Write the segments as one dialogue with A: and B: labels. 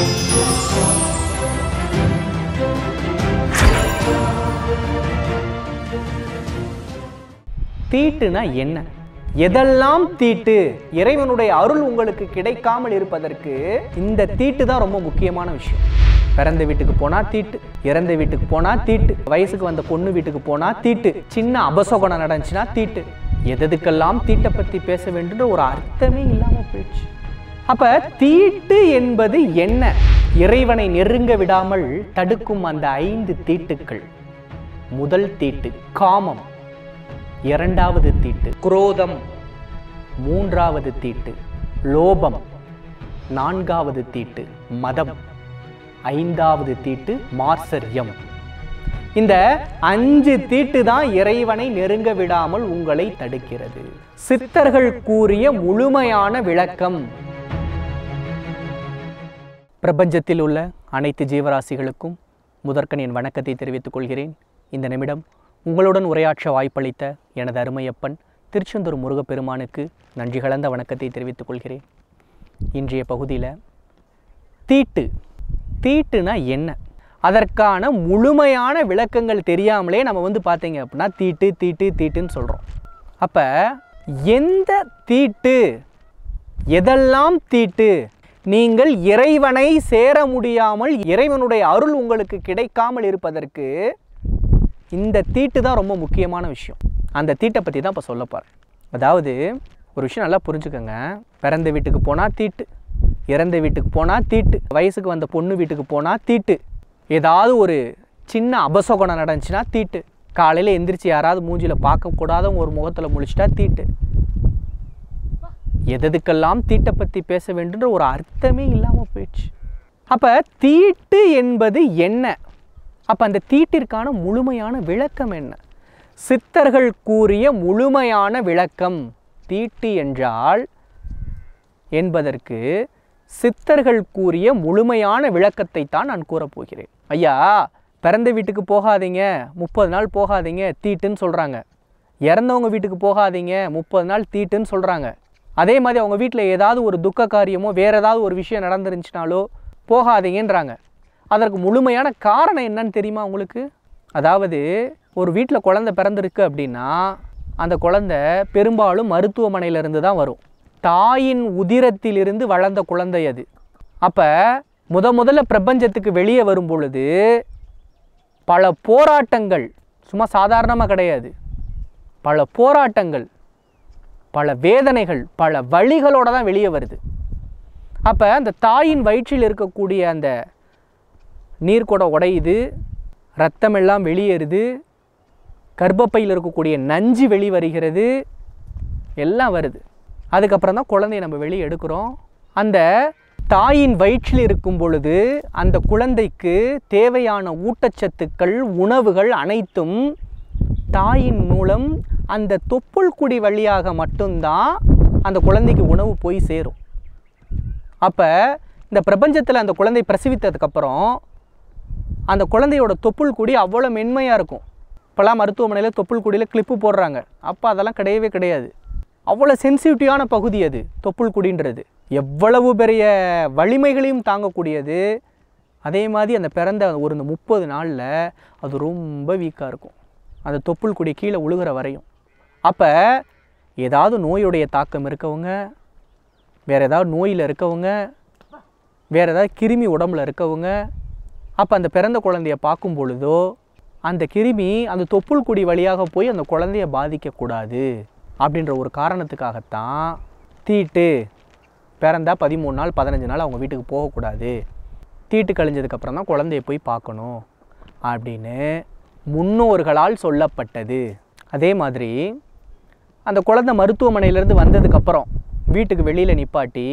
A: தீட்டுனா என்ன எதெல்லாம் தீட்டு இறைவனுடைய அருள் உங்களுக்கு கிடைக்காமல் இருப்பதற்கு இந்த தீட்டு தான் ரொம்ப முக்கியமான விஷயம் பிறந்த வீட்டுக்கு போனா தீட்டு இறந்த வீட்டுக்கு போனா தீட்டு வயசுக்கு வந்த பொண்ணு வீட்டுக்கு போனா தீட்டு சின்ன அபசகுணம் நடந்துச்சுன்னா தீட்டு எதுக்கெல்லாம் தீட்டை பத்தி பேச வேண்டும்ன்ற ஒரு அர்த்தமே இல்லாம போயிடுச்சு அப்ப தீட்டு என்பது என்ன இறைவனை நெருங்க விடாமல் தடுக்கும் அந்த ஐந்து தீட்டுக்கள் முதல் தீட்டு காமம் இரண்டாவது தீட்டு குரோதம் மூன்றாவது தீட்டு லோபம் நான்காவது தீட்டு மதம் ஐந்தாவது தீட்டு மார்சரியம் இந்த அஞ்சு தீட்டு தான் இறைவனை நெருங்க விடாமல் உங்களை தடுக்கிறது சித்தர்கள் கூறிய முழுமையான விளக்கம் பிரபஞ்சத்தில் உள்ள அனைத்து ஜீவராசிகளுக்கும் முதற்கன் என் வணக்கத்தை தெரிவித்துக் கொள்கிறேன் இந்த நிமிடம் உங்களுடன் உரையாற்ற வாய்ப்பளித்த எனது அருமையப்பன் திருச்செந்தூர் முருகப்பெருமானுக்கு நன்றி கலந்த வணக்கத்தை தெரிவித்துக் கொள்கிறேன் இன்றைய பகுதியில் தீட்டு தீட்டுனா என்ன அதற்கான முழுமையான விளக்கங்கள் தெரியாமலே நம்ம வந்து பார்த்தீங்க அப்படின்னா தீட்டு தீட்டு தீட்டுன்னு சொல்கிறோம் அப்போ எந்த தீட்டு எதெல்லாம் தீட்டு நீங்கள் இறைவனை சேர முடியாமல் இறைவனுடைய அருள் உங்களுக்கு கிடைக்காமல் இருப்பதற்கு இந்த தீட்டு தான் ரொம்ப முக்கியமான விஷயம் அந்த தீட்டை பற்றி தான் இப்போ சொல்ல போகிறேன் அதாவது ஒரு விஷயம் நல்லா புரிஞ்சுக்கோங்க பிறந்த வீட்டுக்கு போனால் தீட்டு இறந்த வீட்டுக்கு போனால் தீட்டு வயசுக்கு வந்த பொண்ணு வீட்டுக்கு போனால் தீட்டு ஏதாவது ஒரு சின்ன அபசகுணம் நடந்துச்சுன்னா தீட்டு காலையில் எந்திரிச்சு யாராவது மூஞ்சியில் பார்க்கக்கூடாதவங்க ஒரு முகத்தில் முழிச்சிட்டா தீட்டு எதுக்கெல்லாம் தீட்டை பற்றி பேச வேண்டுன்ற ஒரு அர்த்தமே இல்லாமல் போயிடுச்சு அப்போ தீட்டு என்பது என்ன அப்போ அந்த தீட்டிற்கான முழுமையான விளக்கம் என்ன சித்தர்கள் கூறிய முழுமையான விளக்கம் தீட்டு என்றால் என்பதற்கு சித்தர்கள் கூறிய முழுமையான விளக்கத்தை தான் நான் கூறப்போகிறேன் ஐயா பிறந்த வீட்டுக்கு போகாதீங்க முப்பது நாள் போகாதீங்க தீட்டுன்னு சொல்கிறாங்க இறந்தவங்க வீட்டுக்கு போகாதீங்க முப்பது நாள் தீட்டுன்னு சொல்கிறாங்க அதே மாதிரி அவங்க வீட்டில் ஏதாவது ஒரு துக்க காரியமோ வேறு ஏதாவது ஒரு விஷயம் நடந்துருந்துச்சுனாலோ போகாதீங்கன்றாங்க அதற்கு முழுமையான காரணம் என்னன்னு தெரியுமா உங்களுக்கு அதாவது ஒரு வீட்டில் குழந்தை பிறந்திருக்கு அப்படின்னா அந்த குழந்தை பெரும்பாலும் மருத்துவமனையிலிருந்து தான் வரும் தாயின் உதிரத்திலிருந்து வளர்ந்த குழந்தை அது அப்போ முத முதல்ல பிரபஞ்சத்துக்கு வெளியே வரும் பொழுது பல போராட்டங்கள் சும்மா சாதாரணமாக கிடையாது பல போராட்டங்கள் பல வேதனைகள் பல வழிகளோட தான் வெளியே வருது அப்போ அந்த தாயின் வயிற்றில் இருக்கக்கூடிய அந்த நீர்க்குடம் உடையுது ரத்தமெல்லாம் வெளியேறுது கர்ப்பப்பையில் இருக்கக்கூடிய நஞ்சு வெளிவருகிறது எல்லாம் வருது அதுக்கப்புறம் தான் குழந்தைய நம்ம வெளியே எடுக்கிறோம் அந்த தாயின் வயிற்றில் இருக்கும் பொழுது அந்த குழந்தைக்கு தேவையான ஊட்டச்சத்துக்கள் உணவுகள் அனைத்தும் தாயின் மூலம் அந்த தொப்புள் குடி வழியாக மட்டும்தான் அந்த குழந்தைக்கு உணவு போய் சேரும் அப்போ இந்த பிரபஞ்சத்தில் அந்த குழந்தை பிரசவித்ததுக்கப்புறம் அந்த குழந்தையோட தொப்புள் குடி அவ்வளோ மென்மையாக இருக்கும் இப்போல்லாம் மருத்துவமனையில் தொப்புள் குடியில் கிளிப்பு போடுறாங்க அப்போ அதெல்லாம் கிடையவே கிடையாது அவ்வளோ சென்சிட்டிவான பகுதி அது தொப்புள் குடின்றது எவ்வளவு பெரிய வலிமைகளையும் தாங்கக்கூடியது அதே மாதிரி அந்த பிறந்த ஒரு இந்த முப்பது நாளில் அது ரொம்ப வீக்காக இருக்கும் அந்த தொப்புள் குடி கீழே உழுகிற வரையும் அப்போ ஏதாவது நோயுடைய தாக்கம் இருக்கவங்க வேறு ஏதாவது நோயில் இருக்கவங்க வேறு ஏதாவது கிருமி உடம்புல இருக்கவங்க அப்போ அந்த பிறந்த குழந்தைய பார்க்கும் பொழுதோ அந்த கிருமி அந்த தொப்புள் குடி வழியாக போய் அந்த குழந்தைய பாதிக்கக்கூடாது அப்படின்ற ஒரு காரணத்துக்காகத்தான் தீட்டு பிறந்தா பதிமூணு நாள் பதினஞ்சு நாள் அவங்க வீட்டுக்கு போகக்கூடாது தீட்டு கழிஞ்சதுக்கப்புறம் தான் குழந்தைய போய் பார்க்கணும் அப்படின்னு முன்னோர்களால் சொல்லப்பட்டது அதே மாதிரி அந்த குழந்தை மருத்துவமனையிலேருந்து வந்ததுக்கப்புறம் வீட்டுக்கு வெளியில் நிப்பாட்டி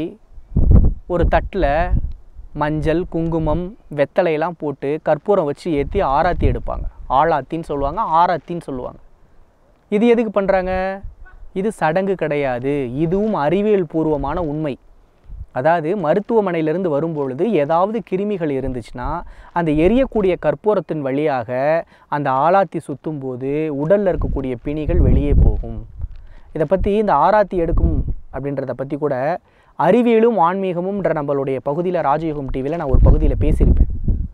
A: ஒரு தட்டில் மஞ்சள் குங்குமம் வெத்தலையெல்லாம் போட்டு கற்பூரம் வச்சு ஏற்றி ஆராத்தி எடுப்பாங்க ஆளாத்தின்னு சொல்லுவாங்க ஆராத்தின்னு சொல்லுவாங்க இது எதுக்கு பண்ணுறாங்க இது சடங்கு கிடையாது இதுவும் அறிவியல் பூர்வமான உண்மை அதாவது மருத்துவமனையிலிருந்து வரும்பொழுது ஏதாவது கிருமிகள் இருந்துச்சுன்னா அந்த எரியக்கூடிய கற்பூரத்தின் வழியாக அந்த ஆலாத்தி சுற்றும் போது உடலில் இருக்கக்கூடிய பிணிகள் வெளியே போகும் இதை பற்றி இந்த ஆராத்தி எடுக்கும் அப்படின்றத பற்றி கூட அறிவியலும் ஆன்மீகமும்ன்ற நம்மளுடைய பகுதியில் ராஜயோகம் டிவியில் நான் ஒரு பகுதியில் பேசியிருப்பேன்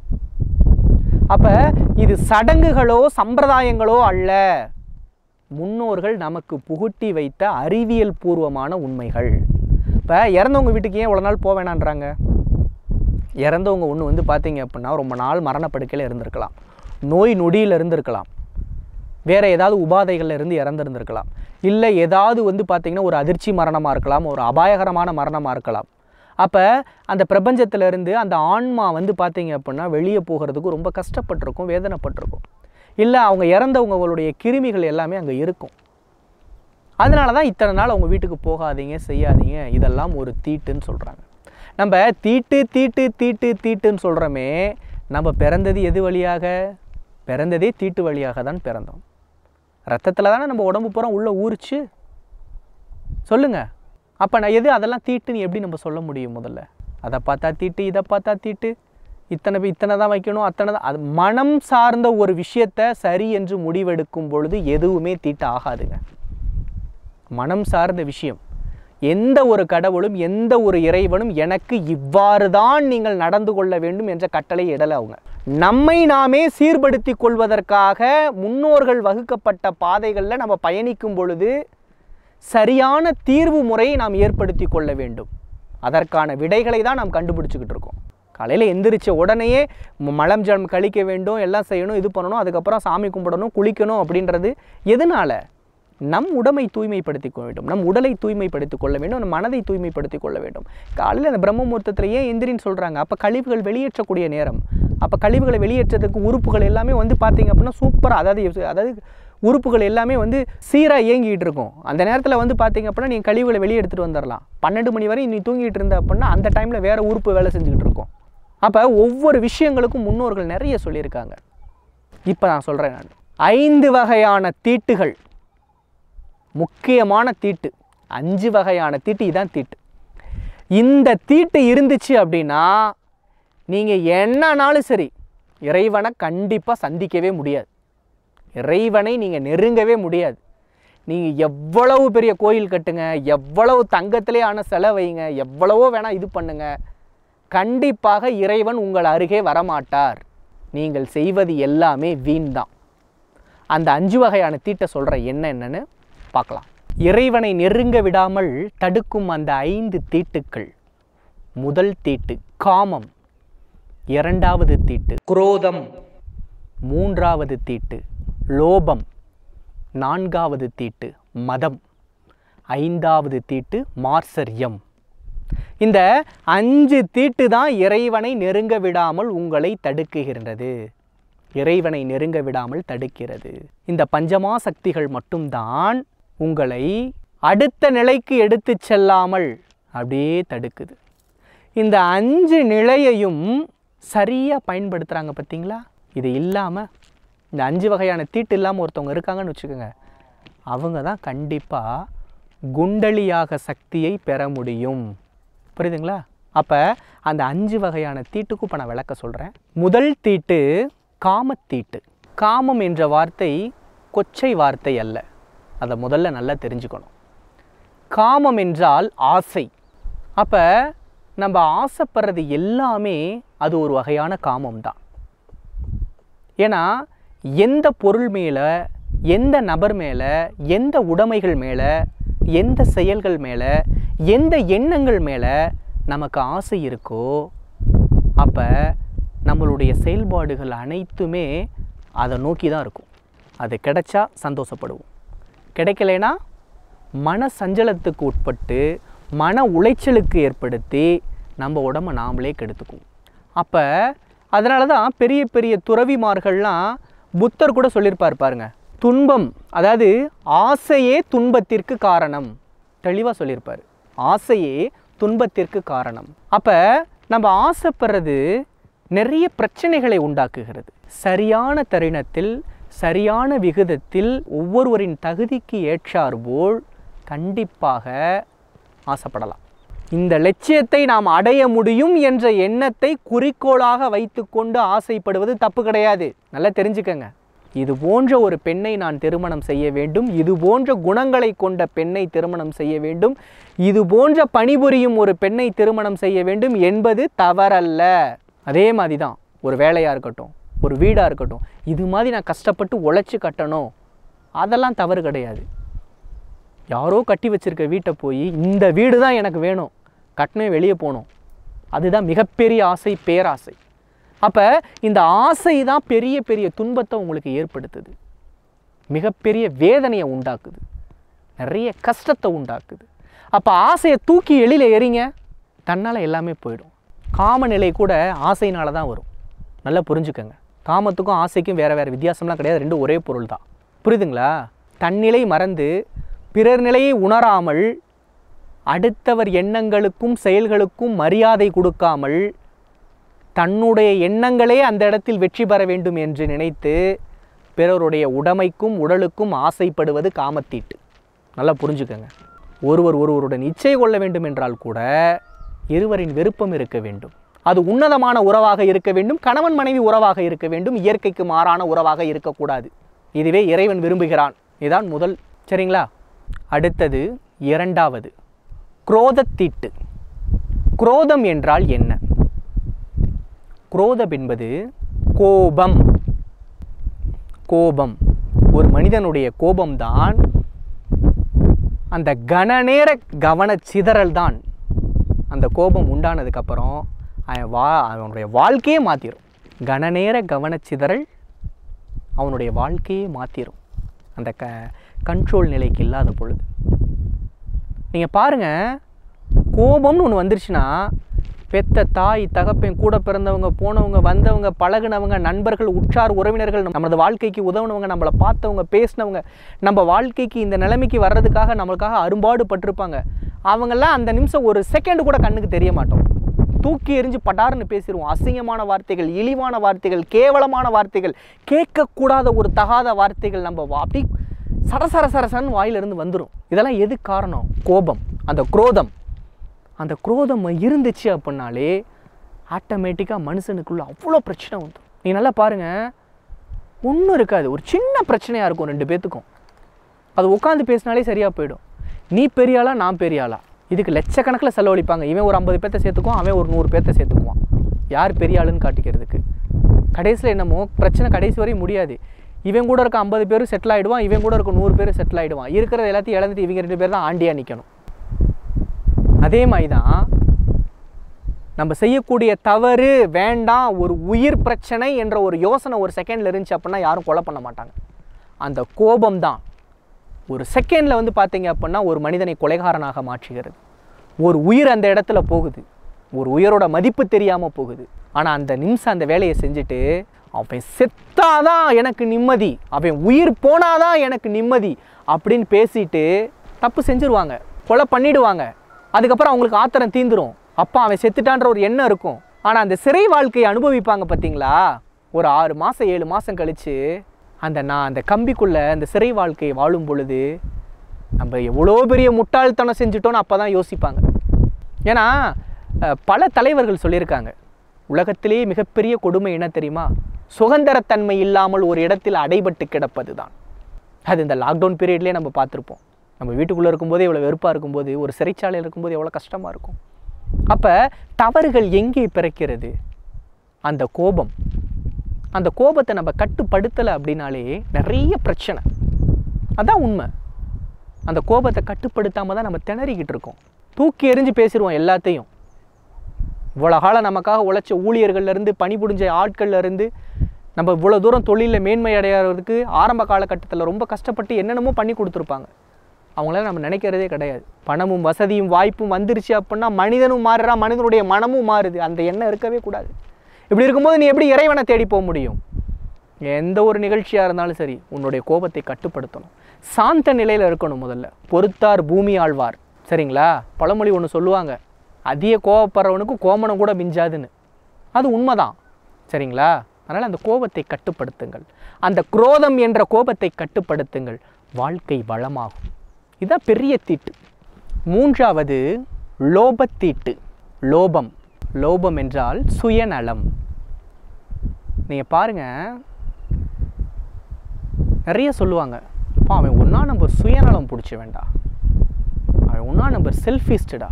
A: அப்போ இது சடங்குகளோ சம்பிரதாயங்களோ அல்ல முன்னோர்கள் நமக்கு புகுட்டி வைத்த அறிவியல் பூர்வமான உண்மைகள் இப்போ இறந்தவங்க வீட்டுக்கு ஏன் இவ்வளோ நாள் போக வேணான்றாங்க இறந்தவங்க ஒன்று வந்து பார்த்தீங்க அப்படின்னா ரொம்ப நாள் மரணப்படுக்கையில் இருந்திருக்கலாம் நோய் நொடியில் இருந்திருக்கலாம் வேறு ஏதாவது உபாதைகள்ல இருந்து இறந்துருந்துருக்கலாம் இல்லை ஏதாவது வந்து பார்த்திங்கன்னா ஒரு அதிர்ச்சி மரணமாக இருக்கலாம் ஒரு அபாயகரமான மரணமாக இருக்கலாம் அப்போ அந்த பிரபஞ்சத்துல இருந்து அந்த ஆன்மா வந்து பார்த்தீங்க அப்படின்னா வெளியே போகிறதுக்கு ரொம்ப கஷ்டப்பட்டிருக்கும் வேதனைப்பட்டிருக்கும் இல்லை அவங்க இறந்தவங்களுடைய கிருமிகள் எல்லாமே அங்கே இருக்கும் அதனால தான் இத்தனை நாள் அவங்க வீட்டுக்கு போகாதீங்க செய்யாதீங்க இதெல்லாம் ஒரு தீட்டுன்னு சொல்கிறாங்க நம்ம தீட்டு தீட்டு தீட்டு தீட்டுன்னு சொல்கிறோமே நம்ம பிறந்தது எது வழியாக பிறந்ததே தீட்டு வழியாக தான் பிறந்தோம் ரத்தத்தில் தானே நம்ம உடம்பு பூரா உள்ளே ஊறிச்சு சொல்லுங்க அப்போ நான் எது அதெல்லாம் தீட்டுன்னு எப்படி நம்ம சொல்ல முடியும் முதல்ல அதை பார்த்தா தீட்டு இதை பார்த்தா தீட்டு இத்தனை பே- இத்தனை தான் வைக்கணும் அத்தனை தான் அது மனம் சார்ந்த ஒரு விஷயத்தை சரி என்று முடிவெடுக்கும் பொழுது எதுவுமே தீட்டு ஆகாதுங்க மனம் சார்ந்த விஷயம் எந்த ஒரு கடவுளும் எந்த ஒரு இறைவனும் எனக்கு இவ்வாறு தான் நீங்கள் நடந்து கொள்ள வேண்டும் என்ற கட்டளை இடல அவங்க நம்மை நாமே சீர்படுத்தி கொள்வதற்காக முன்னோர்கள் வகுக்கப்பட்ட பாதைகளில் நம்ம பயணிக்கும் பொழுது சரியான தீர்வு முறையை நாம் ஏற்படுத்தி கொள்ள வேண்டும் அதற்கான விடைகளை தான் நாம் கண்டுபிடிச்சிக்கிட்டு இருக்கோம் காலையில் எந்திரிச்ச உடனேயே ம- மலம் ஜலம் கழிக்க வேண்டும் எல்லாம் செய்யணும் இது பண்ணணும் அதுக்கப்புறம் சாமி கும்பிடணும் குளிக்கணும் அப்படின்றது எதனால நம் உடமை தூய்மைப்படுத்திக் கொள்ள வேண்டும் நம் உடலை தூய்மைப்படுத்திக் கொள்ள வேண்டும் நம் மனதை தூய்மைப்படுத்திக் கொள்ள வேண்டும் காலையில் அந்த பிரம்ம முகூர்த்தத்தில் ஏன் எந்திரின்னு சொல்கிறாங்க அப்போ கழிவுகள் வெளியேற்றக்கூடிய நேரம் அப்போ கழிவுகளை வெளியேற்றதுக்கு உறுப்புகள் எல்லாமே வந்து பார்த்தீங்க அப்படின்னா சூப்பராக அதாவது எஸ்- அதாவது உறுப்புகள் எல்லாமே வந்து சீராக இயங்கிட்டு இருக்கும் அந்த நேரத்தில் வந்து பார்த்தீங்க அப்படின்னா நீங்கள் கழிவுகளை வெளியே எடுத்துகிட்டு வந்துடலாம் பன்னெண்டு மணி வரை நீ தூங்கிட்டு இருந்த அப்படின்னா அந்த டைமில் வேறு உறுப்பு வேலை செஞ்சுக்கிட்டு இருக்கும் அப்போ ஒவ்வொரு விஷயங்களுக்கும் முன்னோர்கள் நிறைய சொல்லியிருக்காங்க இப்போ நான் சொல்கிறேன் நான் ஐந்து வகையான தீட்டுகள் முக்கியமான தீட்டு அஞ்சு வகையான தீட்டு இதான் தீட்டு இந்த தீட்டு இருந்துச்சு அப்படின்னா நீங்கள் என்னன்னாலும் சரி இறைவனை கண்டிப்பாக சந்திக்கவே முடியாது இறைவனை நீங்கள் நெருங்கவே முடியாது நீங்கள் எவ்வளவு பெரிய கோயில் கட்டுங்க எவ்வளவு தங்கத்திலே ஆன செலவைங்க எவ்வளவோ வேணால் இது பண்ணுங்க கண்டிப்பாக இறைவன் உங்கள் அருகே வரமாட்டார் நீங்கள் செய்வது எல்லாமே வீண் தான் அந்த அஞ்சு வகையான தீட்டை சொல்கிற என்ன என்னன்னு பார்க்கலாம் இறைவனை நெருங்க விடாமல் தடுக்கும் அந்த ஐந்து தீட்டுக்கள் முதல் தீட்டு காமம் இரண்டாவது தீட்டு குரோதம் மூன்றாவது தீட்டு லோபம் நான்காவது தீட்டு மதம் ஐந்தாவது தீட்டு மார்சரியம் இந்த அஞ்சு தீட்டு தான் இறைவனை நெருங்க விடாமல் உங்களை தடுக்குகின்றது இறைவனை நெருங்க விடாமல் தடுக்கிறது இந்த பஞ்சமா சக்திகள் மட்டும்தான் உங்களை அடுத்த நிலைக்கு எடுத்துச் செல்லாமல் அப்படியே தடுக்குது இந்த அஞ்சு நிலையையும் சரியாக பயன்படுத்துகிறாங்க பார்த்தீங்களா இது இல்லாமல் இந்த அஞ்சு வகையான தீட்டு இல்லாமல் ஒருத்தவங்க இருக்காங்கன்னு வச்சுக்கோங்க அவங்க தான் கண்டிப்பாக குண்டலியாக சக்தியை பெற முடியும் புரியுதுங்களா அப்போ அந்த அஞ்சு வகையான தீட்டுக்கும் இப்போ நான் விளக்க சொல்கிறேன் முதல் தீட்டு காமத்தீட்டு காமம் என்ற வார்த்தை கொச்சை வார்த்தை அல்ல அதை முதல்ல நல்லா தெரிஞ்சுக்கணும் காமம் என்றால் ஆசை அப்போ நம்ம ஆசைப்படுறது எல்லாமே அது ஒரு வகையான காமம் தான் ஏன்னா எந்த பொருள் மேலே எந்த நபர் மேலே எந்த உடைமைகள் மேலே எந்த செயல்கள் மேலே எந்த எண்ணங்கள் மேலே நமக்கு ஆசை இருக்கோ அப்போ நம்மளுடைய செயல்பாடுகள் அனைத்துமே அதை நோக்கி தான் இருக்கும் அது கிடைச்சா சந்தோஷப்படுவோம் கிடைக்கலைன்னா மன சஞ்சலத்துக்கு உட்பட்டு மன உளைச்சலுக்கு ஏற்படுத்தி நம்ம உடம்ப நாமளே கெடுத்துக்குவோம் அப்போ அதனால தான் பெரிய பெரிய துறவிமார்கள்லாம் புத்தர் கூட சொல்லியிருப்பார் பாருங்க துன்பம் அதாவது ஆசையே துன்பத்திற்கு காரணம் தெளிவாக சொல்லியிருப்பார் ஆசையே துன்பத்திற்கு காரணம் அப்போ நம்ம ஆசைப்படுறது நிறைய பிரச்சனைகளை உண்டாக்குகிறது சரியான தருணத்தில் சரியான விகிதத்தில் ஒவ்வொருவரின் தகுதிக்கு ஏற்றாற்போல் கண்டிப்பாக ஆசைப்படலாம் இந்த லட்சியத்தை நாம் அடைய முடியும் என்ற எண்ணத்தை குறிக்கோளாக வைத்துக்கொண்டு ஆசைப்படுவது தப்பு கிடையாது நல்லா தெரிஞ்சுக்கங்க இது போன்ற ஒரு பெண்ணை நான் திருமணம் செய்ய வேண்டும் இது போன்ற குணங்களை கொண்ட பெண்ணை திருமணம் செய்ய வேண்டும் இது போன்ற பணிபுரியும் ஒரு பெண்ணை திருமணம் செய்ய வேண்டும் என்பது தவறல்ல அதே மாதிரி தான் ஒரு வேலையாக இருக்கட்டும் ஒரு வீடாக இருக்கட்டும் இது மாதிரி நான் கஷ்டப்பட்டு உழைச்சி கட்டணும் அதெல்லாம் தவறு கிடையாது யாரோ கட்டி வச்சிருக்க வீட்டை போய் இந்த வீடு தான் எனக்கு வேணும் கட்டினே வெளியே போகணும் அதுதான் மிகப்பெரிய ஆசை பேராசை அப்போ இந்த ஆசை தான் பெரிய பெரிய துன்பத்தை உங்களுக்கு ஏற்படுத்துது மிகப்பெரிய வேதனையை உண்டாக்குது நிறைய கஷ்டத்தை உண்டாக்குது அப்போ ஆசையை தூக்கி எளியில் எறிங்க தன்னால் எல்லாமே போயிடும் காம நிலை கூட ஆசையினால தான் வரும் நல்லா புரிஞ்சுக்கங்க காமத்துக்கும் ஆசைக்கும் வேறு வேறு வித்தியாசம்லாம் கிடையாது ரெண்டும் ஒரே பொருள் தான் புரியுதுங்களா தன்னிலை மறந்து பிறர் நிலையை உணராமல் அடுத்தவர் எண்ணங்களுக்கும் செயல்களுக்கும் மரியாதை கொடுக்காமல் தன்னுடைய எண்ணங்களே அந்த இடத்தில் வெற்றி பெற வேண்டும் என்று நினைத்து பிறருடைய உடைமைக்கும் உடலுக்கும் ஆசைப்படுவது காமத்தீட்டு நல்லா புரிஞ்சுக்கங்க ஒருவர் ஒருவருடன் இச்சை கொள்ள வேண்டும் என்றால் கூட இருவரின் விருப்பம் இருக்க வேண்டும் அது உன்னதமான உறவாக இருக்க வேண்டும் கணவன் மனைவி உறவாக இருக்க வேண்டும் இயற்கைக்கு மாறான உறவாக இருக்கக்கூடாது இதுவே இறைவன் விரும்புகிறான் இதான் முதல் சரிங்களா அடுத்தது இரண்டாவது குரோதத்தீட்டு குரோதம் என்றால் என்ன குரோதம் என்பது கோபம் கோபம் ஒரு மனிதனுடைய கோபம்தான் அந்த கனநேர கவன சிதறல் தான் அந்த கோபம் உண்டானதுக்கப்புறம் அவன் வா அவனுடைய வாழ்க்கையே மாற்றிடும் கனநேர கவனச்சிதறல் அவனுடைய வாழ்க்கையே மாற்றிடும் அந்த க கண்ட்ரோல் நிலைக்கு இல்லாத பொழுது நீங்கள் பாருங்கள் கோபம்னு ஒன்று வந்துருச்சுன்னா பெத்த தாய் தகப்பன் கூட பிறந்தவங்க போனவங்க வந்தவங்க பழகுனவங்க நண்பர்கள் உற்றார் உறவினர்கள் நமது வாழ்க்கைக்கு உதவுனவங்க நம்மளை பார்த்தவங்க பேசினவங்க நம்ம வாழ்க்கைக்கு இந்த நிலைமைக்கு வர்றதுக்காக நம்மளுக்காக அரும்பாடு பட்டிருப்பாங்க அவங்கெல்லாம் அந்த நிமிஷம் ஒரு செகண்ட் கூட கண்ணுக்கு தெரிய மாட்டோம் தூக்கி எறிஞ்சு பட்டாருன்னு பேசிடுவோம் அசிங்கமான வார்த்தைகள் இழிவான வார்த்தைகள் கேவலமான வார்த்தைகள் கேட்கக்கூடாத ஒரு தகாத வார்த்தைகள் நம்ம வா- அப்படி சரசர சரசரன்னு வாயிலிருந்து வந்துடும் இதெல்லாம் எது காரணம் கோபம் அந்த குரோதம் அந்த குரோதம் இருந்துச்சு அப்படின்னாலே ஆட்டோமேட்டிக்காக மனுஷனுக்குள்ள அவ்வளோ பிரச்சனை வந்துடும் நீங்கள் நல்லா பாருங்கள் ஒன்றும் இருக்காது ஒரு சின்ன பிரச்சனையாக இருக்கும் ரெண்டு பேத்துக்கும் அது உட்காந்து பேசினாலே சரியாக போயிடும் நீ பெரிய ஆளா நான் பெரிய ஆளா இதுக்கு லட்சக்கணக்கில் செலவழிப்பாங்க இவன் ஒரு ஐம்பது பேர்த்த சேர்த்துக்குவான் அவன் ஒரு நூறு பேர்த்த சேர்த்துக்குவான் யார் பெரிய ஆளுன்னு காட்டிக்கிறதுக்கு கடைசியில் என்னமோ பிரச்சனை கடைசி வரையும் முடியாது இவன் கூட இருக்க ஐம்பது பேரும் செட்டில் ஆகிடுவான் இவன் கூட இருக்க நூறு பேரும் செட்டில் ஆகிடுவான் இருக்கிறது எல்லாத்தையும் இழந்துட்டு இவங்க ரெண்டு பேர் தான் ஆண்டியாக நிற்கணும் அதே மாதிரி தான் நம்ம செய்யக்கூடிய தவறு வேண்டாம் ஒரு உயிர் பிரச்சனை என்ற ஒரு யோசனை ஒரு செகண்டில் இருந்துச்சு அப்படின்னா யாரும் கொலை பண்ண மாட்டாங்க அந்த கோபம் தான் ஒரு செகண்டில் வந்து பார்த்தீங்க அப்படின்னா ஒரு மனிதனை கொலைகாரனாக மாற்றுகிறது ஒரு உயிர் அந்த இடத்துல போகுது ஒரு உயிரோட மதிப்பு தெரியாமல் போகுது ஆனால் அந்த நிமிஷம் அந்த வேலையை செஞ்சுட்டு அவன் செத்தாதான் எனக்கு நிம்மதி அவன் உயிர் போனாதான் எனக்கு நிம்மதி அப்படின்னு பேசிட்டு தப்பு செஞ்சுருவாங்க கொலை பண்ணிடுவாங்க அதுக்கப்புறம் அவங்களுக்கு ஆத்திரம் தீந்துரும் அப்பா அவன் செத்துட்டான்ற ஒரு எண்ணம் இருக்கும் ஆனால் அந்த சிறை வாழ்க்கையை அனுபவிப்பாங்க பார்த்தீங்களா ஒரு ஆறு மாதம் ஏழு மாதம் கழித்து அந்த நான் அந்த கம்பிக்குள்ளே அந்த சிறை வாழ்க்கையை வாழும் பொழுது நம்ம எவ்வளோ பெரிய முட்டாள்தனம் செஞ்சுட்டோன்னு அப்போ தான் யோசிப்பாங்க ஏன்னா அஹ், பல தலைவர்கள் சொல்லியிருக்காங்க உலகத்திலேயே மிகப்பெரிய கொடுமை என்ன தெரியுமா சுதந்திரத்தன்மை இல்லாமல் ஒரு இடத்தில் அடைபட்டு கிடப்பது தான் அது இந்த லாக்டவுன் பீரியட்லேயே நம்ம பார்த்துருப்போம் நம்ம வீட்டுக்குள்ளே இருக்கும்போதே இவ்வளோ வெறுப்பாக இருக்கும்போது ஒரு சிறைச்சாலையில் இருக்கும்போது எவ்வளோ கஷ்டமாக இருக்கும் அப்போ தவறுகள் எங்கே பிறக்கிறது அந்த கோபம் அந்த கோபத்தை நம்ம கட்டுப்படுத்தலை அப்படின்னாலே நிறைய பிரச்சனை அதான் உண்மை அந்த கோபத்தை கட்டுப்படுத்தாமல் தான் நம்ம திணறிக்கிட்டு இருக்கோம் தூக்கி எறிஞ்சு பேசிடுவோம் எல்லாத்தையும் இவ்வளோ காலம் நமக்காக உழைச்ச ஊழியர்கள்லேருந்து பணிபுரிஞ்ச ஆட்கள்ல இருந்து நம்ம இவ்வளோ தூரம் தொழிலில் மேன்மை அடையிறதுக்கு ஆரம்ப காலகட்டத்தில் ரொம்ப கஷ்டப்பட்டு என்னென்னமோ பண்ணி கொடுத்துருப்பாங்க அவங்களால நம்ம நினைக்கிறதே கிடையாது பணமும் வசதியும் வாய்ப்பும் வந்துருச்சு அப்படின்னா மனிதனும் மாறுறான் மனிதனுடைய மனமும் மாறுது அந்த எண்ணம் இருக்கவே கூடாது இப்படி இருக்கும்போது நீ எப்படி இறைவனை தேடி போக முடியும் எந்த ஒரு நிகழ்ச்சியாக இருந்தாலும் சரி உன்னுடைய கோபத்தை கட்டுப்படுத்தணும் சாந்த நிலையில் இருக்கணும் முதல்ல பொறுத்தார் பூமி ஆழ்வார் சரிங்களா பழமொழி ஒன்று சொல்லுவாங்க அதிக கோபப்படுறவனுக்கு கோமணம் கூட மிஞ்சாதுன்னு அது உண்மைதான் சரிங்களா அதனால் அந்த கோபத்தை கட்டுப்படுத்துங்கள் அந்த குரோதம் என்ற கோபத்தை கட்டுப்படுத்துங்கள் வாழ்க்கை வளமாகும் இதுதான் பெரிய தீட்டு மூன்றாவது லோபத்தீட்டு லோபம் லோபம் என்றால் சுயநலம் நீங்கள் பாருங்கள் நிறைய சொல்லுவாங்க அப்பா அவன் ஒன்றா நம்பர் சுயநலம் பிடிச்ச வேண்டாம் அவன் ஒன்றா நம்பர் செல்ஃபிஸ்டடா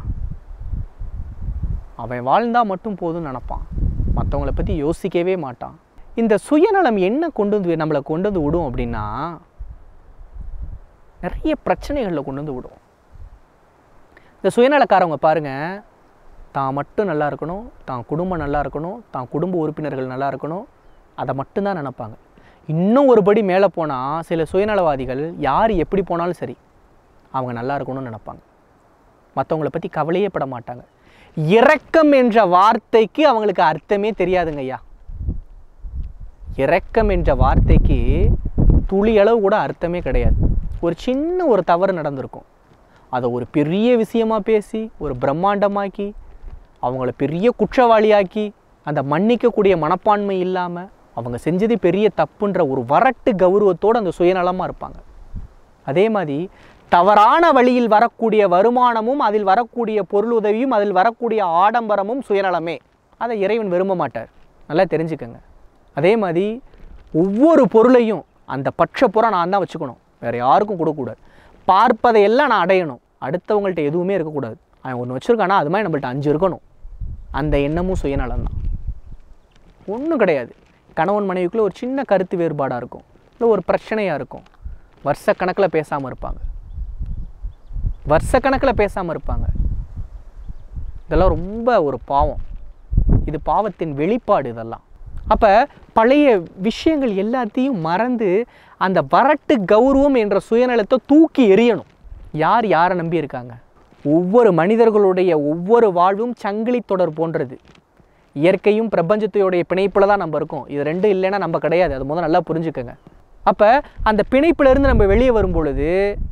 A: அவன் வாழ்ந்தால் மட்டும் போதும்னு நினப்பான் மற்றவங்கள பற்றி யோசிக்கவே மாட்டான் இந்த சுயநலம் என்ன கொண்டு வந்து நம்மளை கொண்டு வந்து விடும் அப்படின்னா நிறைய பிரச்சனைகளில் கொண்டு வந்து விடும் இந்த சுயநலக்காரவங்க பாருங்கள் தான் மட்டும் நல்லா இருக்கணும் தான் குடும்பம் நல்லா இருக்கணும் தான் குடும்ப உறுப்பினர்கள் நல்லா இருக்கணும் அதை மட்டும்தான் நினைப்பாங்க இன்னும் ஒரு படி மேலே போனால் சில சுயநலவாதிகள் யார் எப்படி போனாலும் சரி அவங்க நல்லா இருக்கணும்னு நினைப்பாங்க மற்றவங்கள பற்றி கவலையே பட மாட்டாங்க இரக்கம் என்ற வார்த்தைக்கு அவங்களுக்கு அர்த்தமே தெரியாதுங்க ஐயா இரக்கம் என்ற வார்த்தைக்கு துளி அளவு கூட அர்த்தமே கிடையாது ஒரு சின்ன ஒரு தவறு நடந்திருக்கும் அதை ஒரு பெரிய விஷயமா பேசி ஒரு பிரம்மாண்டமாக்கி அவங்கள பெரிய குற்றவாளியாக்கி அந்த மன்னிக்கக்கூடிய மனப்பான்மை இல்லாமல் அவங்க செஞ்சது பெரிய தப்புன்ற ஒரு வரட்டு கௌரவத்தோடு அந்த சுயநலமாக இருப்பாங்க அதே மாதிரி தவறான வழியில் வரக்கூடிய வருமானமும் அதில் வரக்கூடிய பொருளுதவியும் அதில் வரக்கூடிய ஆடம்பரமும் சுயநலமே அதை இறைவன் விரும்ப மாட்டார் நல்லா தெரிஞ்சுக்கங்க அதே மாதிரி ஒவ்வொரு பொருளையும் அந்த பட்ச புற நான் தான் வச்சுக்கணும் வேறு யாருக்கும் கொடுக்கக்கூடாது பார்ப்பதையெல்லாம் நான் அடையணும் அடுத்தவங்கள்ட்ட எதுவுமே இருக்கக்கூடாது அவன் ஒன்று வச்சுருக்கானா அது மாதிரி நம்மள்ட்ட அஞ்சு இருக்கணும் அந்த எண்ணமும் சுயநலம் தான் ஒன்றும் கிடையாது கணவன் மனைவிக்குள்ளே ஒரு சின்ன கருத்து வேறுபாடாக இருக்கும் இல்லை ஒரு பிரச்சனையாக இருக்கும் வருஷக்கணக்கில் பேசாமல் இருப்பாங்க வருஷக்கணக்கில் பேசாமல் இருப்பாங்க இதெல்லாம் ரொம்ப ஒரு பாவம் இது பாவத்தின் வெளிப்பாடு இதெல்லாம் அப்போ பழைய விஷயங்கள் எல்லாத்தையும் மறந்து அந்த வரட்டு கௌரவம் என்ற சுயநலத்தை தூக்கி எறியணும் யார் யாரை நம்பி இருக்காங்க ஒவ்வொரு மனிதர்களுடைய ஒவ்வொரு வாழ்வும் சங்கிலி தொடர் போன்றது இயற்கையும் பிரபஞ்சத்தையோடைய பிணைப்பில் தான் நம்ம இருக்கோம் இது ரெண்டும் இல்லைன்னா நம்ம கிடையாது அது முதல்ல நல்லா புரிஞ்சுக்கோங்க அப்போ அந்த பிணைப்பிலிருந்து நம்ம வெளியே வரும் பொழுது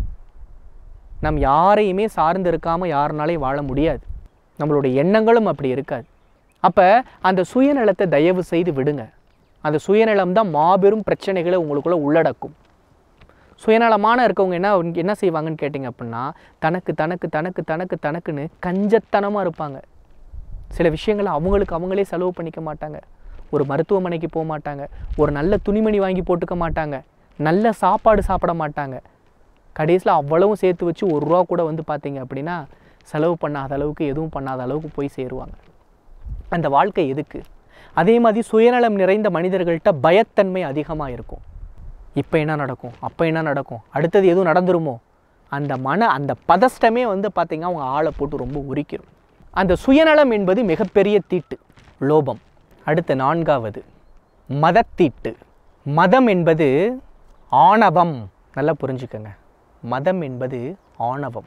A: நம் யாரையுமே சார்ந்து இருக்காமல் யாருனாலையும் வாழ முடியாது நம்மளுடைய எண்ணங்களும் அப்படி இருக்காது அப்போ அந்த சுயநலத்தை தயவு செய்து விடுங்க அந்த சுயநலம் தான் மாபெரும் பிரச்சனைகளை உங்களுக்குள்ளே உள்ளடக்கும் சுயநலமான இருக்கவங்க என்ன என்ன செய்வாங்கன்னு கேட்டிங்க அப்படின்னா தனக்கு தனக்கு தனக்கு தனக்கு தனக்குன்னு கஞ்சத்தனமாக இருப்பாங்க சில விஷயங்களை அவங்களுக்கு அவங்களே செலவு பண்ணிக்க மாட்டாங்க ஒரு மருத்துவமனைக்கு போக மாட்டாங்க ஒரு நல்ல துணிமணி வாங்கி போட்டுக்க மாட்டாங்க நல்ல சாப்பாடு சாப்பிட மாட்டாங்க கடைசியில் அவ்வளவும் சேர்த்து வச்சு ஒரு ரூபா கூட வந்து பார்த்தீங்க அப்படின்னா செலவு பண்ணாத அளவுக்கு எதுவும் பண்ணாத அளவுக்கு போய் சேருவாங்க அந்த வாழ்க்கை எதுக்கு அதே மாதிரி சுயநலம் நிறைந்த மனிதர்கள்ட்ட பயத்தன்மை அதிகமாக இருக்கும் இப்போ என்ன நடக்கும் அப்போ என்ன நடக்கும் அடுத்தது எதுவும் நடந்துருமோ அந்த மன அந்த பதஷ்டமே வந்து பார்த்திங்கன்னா அவங்க ஆளை போட்டு ரொம்ப உரிக்கிறோம் அந்த சுயநலம் என்பது மிகப்பெரிய தீட்டு லோபம் அடுத்த நான்காவது மதத்தீட்டு மதம் என்பது ஆணவம் நல்லா புரிஞ்சுக்கங்க மதம் என்பது ஆணவம்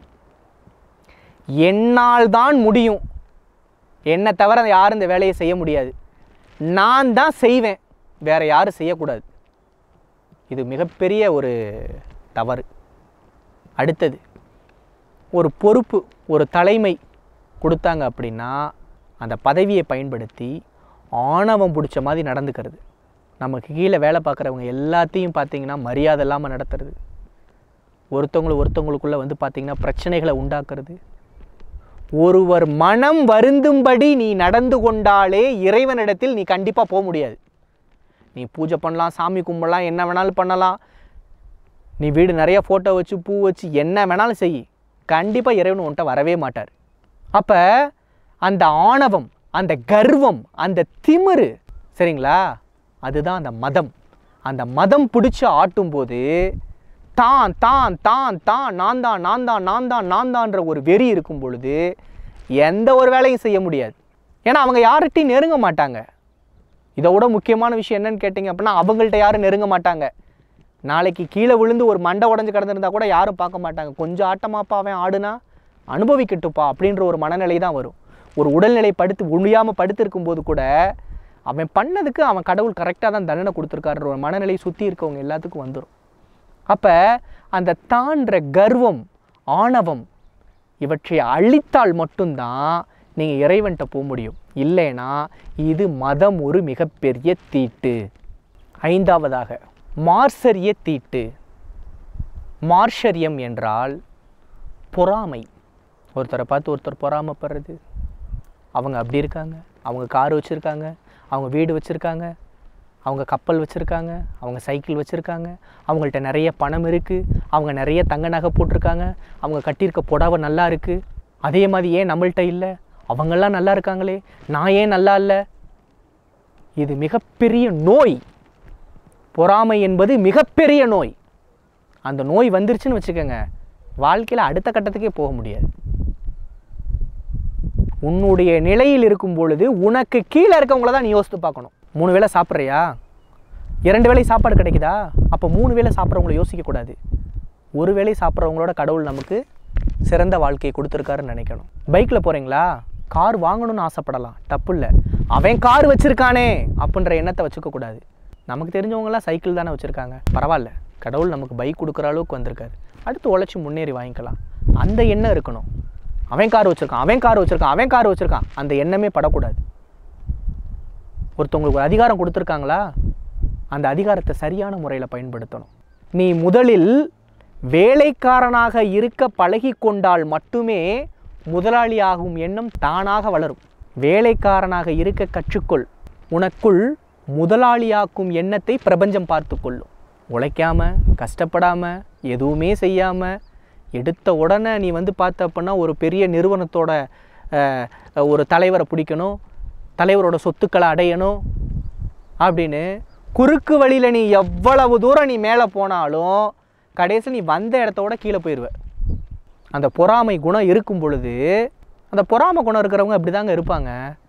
A: என்னால் தான் முடியும் என்னை தவிர யாரும் இந்த வேலையை செய்ய முடியாது நான் தான் செய்வேன் வேற யாரும் செய்யக்கூடாது இது மிகப்பெரிய ஒரு தவறு அடுத்தது ஒரு பொறுப்பு ஒரு தலைமை கொடுத்தாங்க அப்படின்னா அந்த பதவியை பயன்படுத்தி ஆணவம் பிடிச்ச மாதிரி நடந்துக்கிறது நமக்கு கீழே வேலை பார்க்குறவங்க எல்லாத்தையும் பார்த்தீங்கன்னா மரியாதை இல்லாமல் நடத்துறது ஒருத்தவங்களை ஒருத்தவங்களுக்குள்ளே வந்து பார்த்திங்கன்னா பிரச்சனைகளை உண்டாக்குறது ஒருவர் மனம் வருந்தும்படி நீ நடந்து கொண்டாலே இறைவனிடத்தில் நீ கண்டிப்பாக போக முடியாது நீ பூஜை பண்ணலாம் சாமி கும்பிடலாம் என்ன வேணாலும் பண்ணலாம் நீ வீடு நிறைய ஃபோட்டோ வச்சு பூ வச்சு என்ன வேணாலும் செய் கண்டிப்பாக இறைவன் உன்கிட்ட வரவே மாட்டார் அப்போ அந்த ஆணவம் அந்த கர்வம் அந்த திமிரு சரிங்களா அதுதான் அந்த மதம் அந்த மதம் பிடிச்சி ஆட்டும்போது தான் தான் தான் தான் நான் தான் நான் தான் நான் தான் நான் தான்ற ஒரு வெறி இருக்கும் பொழுது எந்த ஒரு வேலையும் செய்ய முடியாது ஏன்னா அவங்க யார்கிட்டையும் நெருங்க மாட்டாங்க இதை விட முக்கியமான விஷயம் என்னன்னு கேட்டிங்க அப்படின்னா அவங்கள்ட்ட யாரும் நெருங்க மாட்டாங்க நாளைக்கு கீழே விழுந்து ஒரு மண்டை உடஞ்சி கிடந்திருந்தா கூட யாரும் பார்க்க மாட்டாங்க கொஞ்சம் ஆட்டமாப்பா அவன் ஆடுனா அனுபவிக்கட்டுப்பா அப்படின்ற ஒரு மனநிலை தான் வரும் ஒரு உடல்நிலை படுத்து முடியாமல் படுத்திருக்கும் போது கூட அவன் பண்ணதுக்கு அவன் கடவுள் கரெக்டாக தான் தண்டனை கொடுத்துருக்காருன்ற ஒரு மனநிலை சுற்றி இருக்கவங்க எல்லாத்துக்கும் வந்துடும் அப்போ அந்த தான்ற கர்வம் ஆணவம் இவற்றை அழித்தால் மட்டும்தான் நீங்கள் இறைவன்கிட்ட போக முடியும் இல்லைனா இது மதம் ஒரு மிகப்பெரிய தீட்டு ஐந்தாவதாக மார்சரிய தீட்டு மார்ஷரியம் என்றால் பொறாமை ஒருத்தரை பார்த்து ஒருத்தர் பொறாமைப்படுறது அவங்க அப்படி இருக்காங்க அவங்க கார் வச்சுருக்காங்க அவங்க வீடு வச்சுருக்காங்க அவங்க கப்பல் வச்சுருக்காங்க அவங்க சைக்கிள் வச்சுருக்காங்க அவங்கள்ட்ட நிறைய பணம் இருக்குது அவங்க நிறைய தங்க நகை போட்டிருக்காங்க அவங்க கட்டியிருக்க புடவை நல்லா இருக்குது அதே மாதிரி ஏன் நம்மள்ட்ட இல்லை அவங்கெல்லாம் நல்லா இருக்காங்களே நான் ஏன் நல்லா இல்லை இது மிகப்பெரிய நோய் பொறாமை என்பது மிகப்பெரிய நோய் அந்த நோய் வந்துருச்சுன்னு வச்சுக்கோங்க வாழ்க்கையில் அடுத்த கட்டத்துக்கே போக முடியாது உன்னுடைய நிலையில் இருக்கும் பொழுது உனக்கு கீழே இருக்கவங்கள தான் நீ யோசித்து பார்க்கணும் மூணு வேளை சாப்பிட்றியா இரண்டு வேளை சாப்பாடு கிடைக்குதா அப்போ மூணு வேளை சாப்பிட்றவங்கள யோசிக்கக்கூடாது ஒரு வேளை சாப்பிட்றவங்களோட கடவுள் நமக்கு சிறந்த வாழ்க்கையை கொடுத்துருக்காருன்னு நினைக்கணும் பைக்கில் போகிறீங்களா கார் வாங்கணும்னு ஆசைப்படலாம் தப்பு இல்லை அவன் கார் வச்சுருக்கானே அப்படின்ற எண்ணத்தை வச்சுக்க கூடாது நமக்கு தெரிஞ்சவங்களாம் சைக்கிள் தானே வச்சுருக்காங்க பரவாயில்ல கடவுள் நமக்கு பைக் கொடுக்குற அளவுக்கு வந்திருக்காரு அடுத்து உழைச்சி முன்னேறி வாங்கிக்கலாம் அந்த எண்ணம் இருக்கணும் அவன் கார் வச்சுருக்கான் அவன் கார் வச்சுருக்கான் அவன் கார் வச்சுருக்கான் அந்த எண்ணமே படக்கூடாது ஒருத்தவங்களுக்கு ஒரு அதிகாரம் கொடுத்துருக்காங்களா அந்த அதிகாரத்தை சரியான முறையில் பயன்படுத்தணும் நீ முதலில் வேலைக்காரனாக இருக்க பழகி கொண்டால் மட்டுமே முதலாளியாகும் எண்ணம் தானாக வளரும் வேலைக்காரனாக இருக்க கற்றுக்கொள் உனக்குள் முதலாளியாக்கும் எண்ணத்தை பிரபஞ்சம் பார்த்து கொள்ளும் உழைக்காம கஷ்டப்படாம எதுவுமே செய்யாம எடுத்த உடனே நீ வந்து பார்த்த அப்படின்னா ஒரு பெரிய நிறுவனத்தோட அஹ், ஒரு தலைவரை பிடிக்கணும் தலைவரோட சொத்துக்களை அடையணும் அப்படின்னு குறுக்கு வழியில் நீ எவ்வளவு தூரம் நீ மேலே போனாலும் கடைசி நீ வந்த இடத்தோட கீழே போயிடுவ அந்த பொறாமை குணம் இருக்கும் பொழுது அந்த பொறாமை குணம் இருக்கிறவங்க அப்படி தாங்க இருப்பாங்க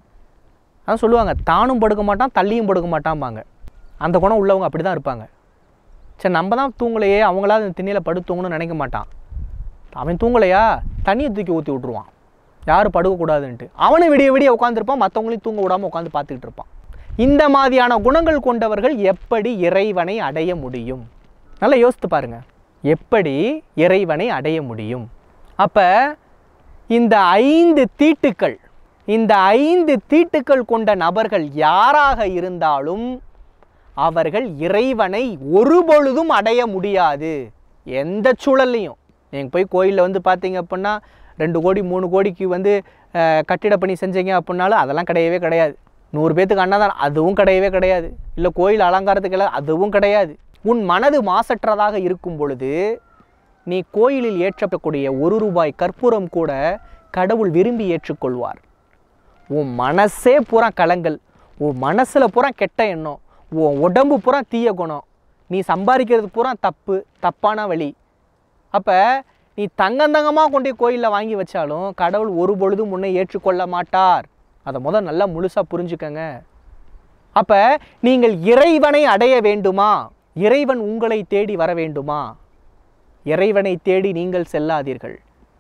A: அதான் சொல்லுவாங்க தானும் படுக்க மாட்டான் தள்ளியும் படுக்க மாட்டான்பாங்க அந்த குணம் உள்ளவங்க அப்படி தான் இருப்பாங்க சரி நம்ம தான் தூங்கலையே அவங்களாவது இந்த திண்ணையில் படுத்து தூங்கணும்னு நினைக்க மாட்டான் அவன் தூங்கலையா தண்ணியை தூக்கி ஊற்றி விட்ருவான் யாரும் படுக்கக்கூடாதுன்ட்டு அவனும் விடிய விடிய உட்காந்துருப்பான் மற்றவங்களையும் தூங்க விடாமல் உட்காந்து பார்த்துக்கிட்டு இருப்பான் இந்த மாதிரியான குணங்கள் கொண்டவர்கள் எப்படி இறைவனை அடைய முடியும் நல்லா யோசித்து பாருங்க எப்படி இறைவனை அடைய முடியும் அப்போ இந்த ஐந்து தீட்டுக்கள் இந்த ஐந்து தீட்டுக்கள் கொண்ட நபர்கள் யாராக இருந்தாலும் அவர்கள் இறைவனை ஒருபொழுதும் அடைய முடியாது எந்த சூழல்லையும் நீங்கள் போய் கோயிலில் வந்து பார்த்தீங்க அப்படின்னா ரெண்டு கோடி மூணு கோடிக்கு வந்து அஹ், கட்டிட பணி செஞ்சீங்க அப்படின்னாலும் அதெல்லாம் கிடையவே கிடையாது நூறு பேத்துக்கு அன்னதானம் அதுவும் கிடையவே கிடையாது இல்லை கோயில் அலங்காரத்துக்கு எல்லாம் அதுவும் கிடையாது உன் மனது மாசற்றதாக இருக்கும் பொழுது நீ கோயிலில் ஏற்றப்படக்கூடிய ஒரு ரூபாய் கற்பூரம் கூட கடவுள் விரும்பி ஏற்றுக்கொள்வார் உன் மனசே பூரா கலங்கள் உன் மனசில் பூரா கெட்ட எண்ணம் உன் உடம்பு பூரா தீய குணம் நீ சம்பாதிக்கிறது பூரா தப்பு தப்பான வழி அப்போ நீ தங்கந்தங்கமாக கொண்டு போய் கோயிலில் வாங்கி வச்சாலும் கடவுள் ஒரு பொழுதும் உன்னை ஏற்றுக்கொள்ள மாட்டார் அதை முதல் நல்லா முழுசாக புரிஞ்சுக்கங்க அப்போ நீங்கள் இறைவனை அடைய வேண்டுமா இறைவன் உங்களை தேடி வர வேண்டுமா இறைவனை தேடி நீங்கள் செல்லாதீர்கள்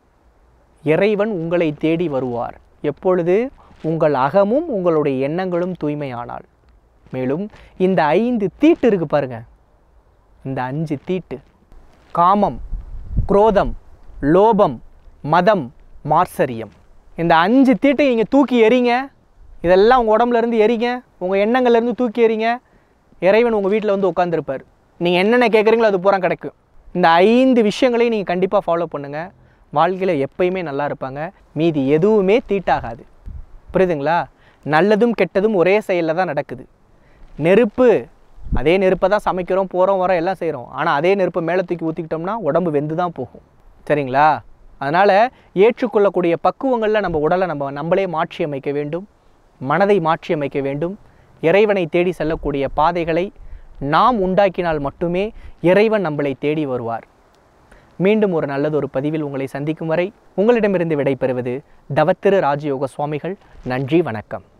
A: இறைவன் உங்களை தேடி வருவார் எப்பொழுது உங்கள் அகமும் உங்களுடைய எண்ணங்களும் தூய்மையானால் மேலும் இந்த ஐந்து தீட்டு இருக்கு பாருங்க இந்த அஞ்சு தீட்டு காமம் குரோதம் லோபம் மதம் மார்சரியம் இந்த அஞ்சு தீட்டை நீங்கள் தூக்கி எறிங்க இதெல்லாம் உங்கள் உடம்புல இருந்து எறிங்க உங்கள் எண்ணங்கள்ல இருந்து தூக்கி எறிங்க இறைவன் உங்கள் வீட்டில் வந்து உட்காந்துருப்பார் நீங்கள் என்னென்ன கேட்குறீங்களோ அது பூரா கிடைக்கும் இந்த ஐந்து விஷயங்களையும் நீங்கள் கண்டிப்பாக ஃபாலோ பண்ணுங்கள் வாழ்க்கையில் எப்பயுமே நல்லா இருப்பாங்க மீதி எதுவுமே தீட்டாகாது புரியுதுங்களா நல்லதும் கெட்டதும் ஒரே செயலில் தான் நடக்குது நெருப்பு அதே நெருப்பை தான் சமைக்கிறோம் போகிறோம் வரோம் எல்லாம் செய்கிறோம் ஆனால் அதே நெருப்பை மேலே தூக்கி ஊற்றிக்கிட்டோம்னா உடம்பு வெந்து தான் போகும் சரிங்களா அதனால் ஏற்றுக்கொள்ளக்கூடிய பக்குவங்களில் நம்ம உடலை நம்ம நம்மளே மாற்றி அமைக்க வேண்டும் மனதை மாற்றி அமைக்க வேண்டும் இறைவனை தேடி செல்லக்கூடிய பாதைகளை நாம் உண்டாக்கினால் மட்டுமே இறைவன் நம்மளை தேடி வருவார் மீண்டும் ஒரு நல்லதொரு பதிவில் உங்களை சந்திக்கும் வரை உங்களிடமிருந்து விடைபெறுவது தவத்திரு ராஜயோக சுவாமிகள் நன்றி வணக்கம்